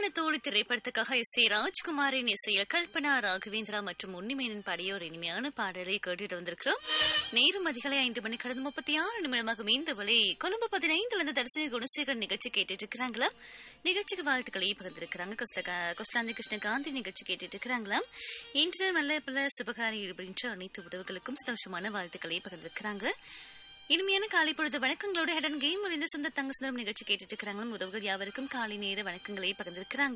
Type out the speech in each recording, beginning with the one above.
உண்மையான தோழி திரைப்படத்துக்காக எஸ் ஏ ராஜ்குமாரின் இசையில் கல்பனா ராகவேந்திரா மற்றும் உன்னிமேனன் பாடிய ஒரு இனிமையான பாடலை கேட்டுட்டு வந்திருக்கிறோம் நேரம் அதிகாலை ஐந்து மணி கடந்து முப்பத்தி ஆறு நிமிடமாக இந்த வழி கொழும்பு பதினைந்துல இருந்து தரிசன குணசேகர் நிகழ்ச்சி கேட்டுட்டு இருக்கிறாங்களா நிகழ்ச்சிக்கு வாழ்த்துக்களை பகிர்ந்திருக்கிறாங்க கொஸ்லாந்தி கிருஷ்ணகாந்தி நிகழ்ச்சி கேட்டுட்டு இருக்கிறாங்களாம் இன்று நல்ல பல சுபகாரி ஈடுபடுகின்ற அனைத்து உறவுகளுக்கும் சந்தோஷமான வாழ்த்துக்களை பகிர்ந்திருக்கிறாங்க இனிமையான காலை பொழுது வணக்கங்களோட ஹெடன் கேம் இந்த சொந்த தங்க சுந்தரம் நிகழ்ச்சி கேட்டுட்டு இருக்கிறாங்களும் உறவுகள் யாவருக்கும் காலை நேர வணக்கங்களை பகிர்ந்திருக்கிறாங்க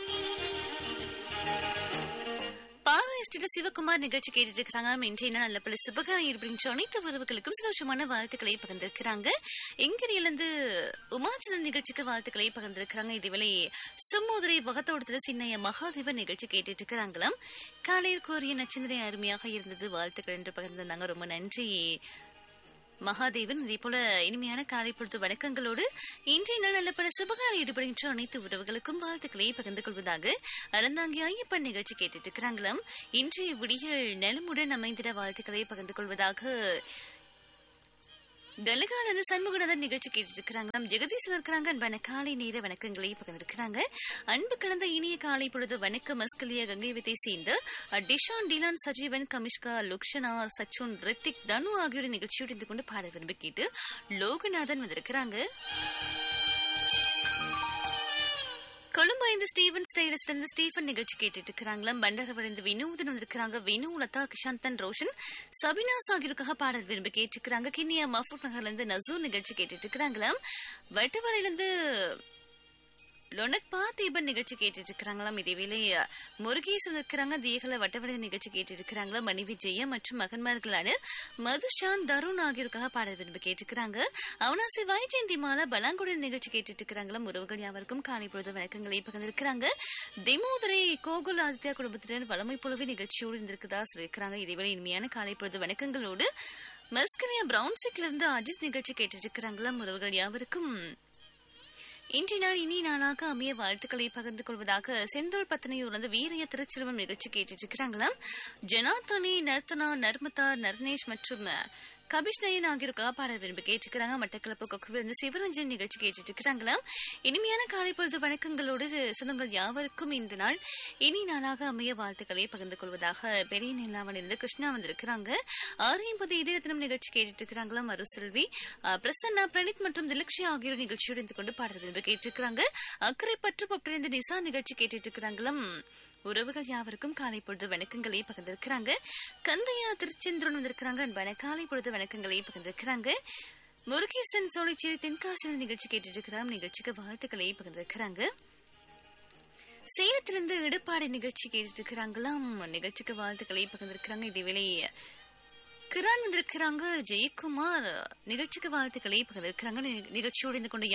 பாராயஸ்டில சிவகுமார் நிகழ்ச்சி கேட்டுட்டு இருக்காங்க இன்றைய நாள் நல்ல பல சுபகாரம் ஈடுபடுகின்ற அனைத்து உறவுகளுக்கும் சந்தோஷமான வாழ்த்துக்களை பகிர்ந்திருக்கிறாங்க இங்கிரியிலிருந்து உமாச்சந்திரன் நிகழ்ச்சிக்கு வாழ்த்துக்களை பகிர்ந்திருக்கிறாங்க இதுவேளை சும்மோதரை வகத்தோடத்துல சின்னைய மகாதேவன் நிகழ்ச்சி கேட்டுட்டு இருக்கிறாங்களாம் காலையில் கோரிய நச்சந்திரை அருமையாக இருந்தது வாழ்த்துக்கள் என்று பகிர்ந்திருந்தாங்க ரொம்ப நன்றி மகாதேவன் இதே போல இனிமையான காலை பொழுது வணக்கங்களோடு இன்றைய நாள் நல்ல பல சுபகார ஈடுபடுகின்ற அனைத்து உறவுகளுக்கும் வாழ்த்துக்களை பகிர்ந்து கொள்வதாக அறந்தாங்கி ஐயப்பன் நிகழ்ச்சி கேட்டுட்டு இருக்கிறாங்களாம் இன்றைய விடிகள் நலமுடன் அமைந்திட வாழ்த்துக்களை பகிர்ந்து கொள்வதாக கலகானந்த சண்முகநாதன் நிகழ்ச்சி கேட்டுட்டு இருக்கிறாங்க ஜெகதீசன் இருக்கிறாங்க அன்பான காலை நேர வணக்கங்களை பகிர்ந்திருக்கிறாங்க அன்பு கலந்த இனிய காலை பொழுது வணக்கம் மஸ்கலியா கங்கை வித்தை சேர்ந்து டிஷான் டிலான் சஜீவன் கமிஷ்கா லுக்ஷனா சச்சுன் ரித்திக் தனு ஆகியோர் நிகழ்ச்சியோடு இருந்து கொண்டு பாட விரும்பி கேட்டு லோகநாதன் வந்திருக்கிறாங்க கொழும்பு ஐந்து ஸ்டீவன் ஸ்டைலிஸ்ட் இருந்து ஸ்டீஃபன் நிகழ்ச்சி கேட்டுட்டு இருக்கிறாங்களாம் பண்டரவழிந்து வினோதன் வந்திருக்கிறாங்க வினு லதா கிஷாந்தன் ரோஷன் சபினாஸ் ஆகியோருக்காக பாடல் விரும்பி கேட்டிருக்கிறாங்க கிண்ணியா மஃபூட் நகர்ல இருந்து நசூர் நிகழ்ச்சி கேட்டுட்டு இருக்கிறாங்களாம் வட்டவளையிலிருந்து லொனக்பா தீபன் நிகழ்ச்சி கேட்டுட்டு இருக்கிறாங்களாம் இதேவேளை முருகேசன் இருக்கிறாங்க தீகல வட்டவழி நிகழ்ச்சி கேட்டு இருக்கிறாங்களா மனைவி ஜெயா மற்றும் மகன்மார்களான மதுஷான் தருண் ஆகியோருக்காக பாடல் விரும்பி கேட்டுக்கிறாங்க அவனாசி வைஜெயந்தி மாலா பலாங்குடன் நிகழ்ச்சி கேட்டுட்டு இருக்கிறாங்களா உறவுகள் யாவருக்கும் காலை பொழுது வணக்கங்களை பகிர்ந்திருக்கிறாங்க திமோதரை கோகுல் ஆதித்யா குடும்பத்தினர் வளமை போலவே நிகழ்ச்சியோடு இருந்திருக்குதா சொல்லியிருக்கிறாங்க இதேவேளை இனிமையான காலை பொழுது வணக்கங்களோடு மஸ்கலியா பிரவுன் சிக்ல இருந்து அஜித் நிகழ்ச்சி கேட்டுட்டு இருக்கிறாங்களா உறவுகள் யாவருக்கும் இன்றைய நாள் இனி நாளாக அமைய வாழ்த்துக்களை பகிர்ந்து கொள்வதாக செந்தூர் பத்தனையூர் வந்து வீரைய திருச்சிறுவம் நிகழ்ச்சி கேட்டுட்டு இருக்கிறாங்களாம் ஜனார்த்தனி நர்த்தனா நர்மதா நர்னேஷ் மற்றும் கபிஷ்ணயன் ஆகியோருக்காக பாட விரும்பி கேட்டுக்கிறாங்க மட்டக்களப்பு கொக்குவில் இருந்து சிவரஞ்சன் நிகழ்ச்சி கேட்டுட்டு இருக்கிறாங்களாம் இனிமையான காலை பொழுது வணக்கங்களோடு சொந்தங்கள் யாவருக்கும் இந்த நாள் இனி நாளாக அமைய வாழ்த்துக்களை பகிர்ந்து கொள்வதாக பெரிய நிலாவன் இருந்து கிருஷ்ணா வந்திருக்கிறாங்க ஆரியம்பது இதய தினம் நிகழ்ச்சி கேட்டுட்டு இருக்கிறாங்களாம் அருசெல்வி பிரசன்னா பிரணீத் மற்றும் திலக்ஷியா ஆகியோர் நிகழ்ச்சியோடு இருந்து கொண்டு பாட விரும்பி கேட்டிருக்கிறாங்க அக்கறை பற்று பற்றிருந்த நிசா நிகழ்ச்சி கேட்டுட்டு இருக்கிறாங்களாம் உறவுகள் யாவருக்கும் காலை பொழுது வணக்கங்களை பகிர்ந்திருக்கிறாங்க கந்தையா திருச்செந்திரன் வந்திருக்கிறாங்க அன்பான காலை பொழுது வணக்கங்களை பகிர்ந்திருக்கிறாங்க முருகேசன் சோழிச்சேரி தென்காசி நிகழ்ச்சி கேட்டுட்டு இருக்கிறாங்க நிகழ்ச்சிக்கு வாழ்த்துக்களை பகிர்ந்திருக்கிறாங்க சேலத்திலிருந்து இடுப்பாடு நிகழ்ச்சி கேட்டுட்டு இருக்கிறாங்களாம் நிகழ்ச்சிக்கு வாழ்த்துக்களை பகிர்ந்திருக்கிறாங்க இதேவேளை கிரான் வந்திருக்கிறாங்க ஜெயக்குமார் நிகழ்ச்சிக்கு வாழ்த்துக்களை பகிர்ந்திருக்கிறாங்க நிகழ்ச்சியோடு இருந்து கொண்டு